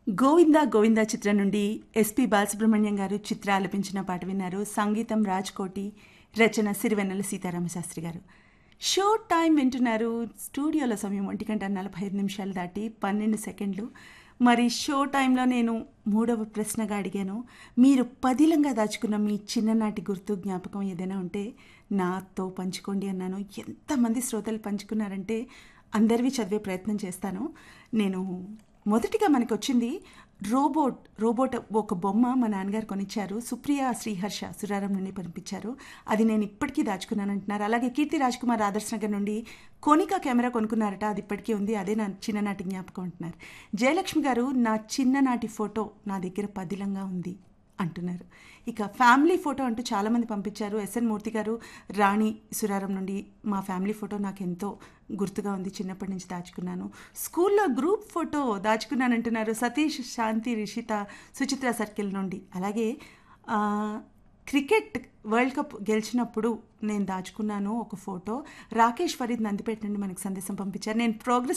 గోవిందా గోవిందా చిత్రం నుండి ఎస్పి బాలసుబ్రహ్మణ్యం గారు చిత్ర ఆలపించిన పాట విన్నారు సంగీతం రాజ్ కోటి రచన సిరివెన్నెల సీతారామ శాస్త్రి గారు షో టైం వింటున్నారు స్టూడియోలో సమయం ఒంటి గంట నలభై ఐదు నిమిషాలు దాటి పన్నెండు సెకండ్లు మరి షో టైంలో నేను మూడవ ప్రశ్నగా అడిగాను మీరు పదిలంగా దాచుకున్న మీ చిన్ననాటి గుర్తు జ్ఞాపకం ఏదైనా ఉంటే నాతో పంచుకోండి అన్నాను ఎంతమంది శ్రోతలు పంచుకున్నారంటే అందరివి చదివే ప్రయత్నం చేస్తాను నేను మొదటిగా మనకు వచ్చింది రోబోట్ రోబోట్ ఒక బొమ్మ మా నాన్నగారు కొనిచ్చారు సుప్రియ శ్రీహర్ష సురారం నుండి పంపించారు అది నేను ఇప్పటికీ దాచుకున్నాను అంటున్నారు అలాగే కీర్తి రాజ్ కుమార్ ఆదర్శ్ నగర్ నుండి కోనికా కెమెరా కొనుక్కున్నారట అది ఇప్పటికీ ఉంది అదే నా చిన్ననాటి జ్ఞాపకం అంటున్నారు జయలక్ష్మి గారు నా చిన్ననాటి ఫోటో నా దగ్గర పదిలంగా ఉంది అంటున్నారు ఇక ఫ్యామిలీ ఫోటో అంటూ చాలామంది పంపించారు ఎస్ఎన్ మూర్తి గారు రాణి సురారం నుండి మా ఫ్యామిలీ ఫోటో నాకు ఎంతో గుర్తుగా ఉంది చిన్నప్పటి నుంచి దాచుకున్నాను స్కూల్లో గ్రూప్ ఫోటో దాచుకున్నాను అంటున్నారు సతీష్ శాంతి రిషిత సుచిత్ర సర్కిల్ నుండి అలాగే క్రికెట్ వరల్డ్ కప్ గెలిచినప్పుడు నేను దాచుకున్నాను ఒక ఫోటో రాకేష్ ఫరీద్ నందిపేట నుండి మనకు సందేశం పంపించారు నేను ప్రోగ్రెస్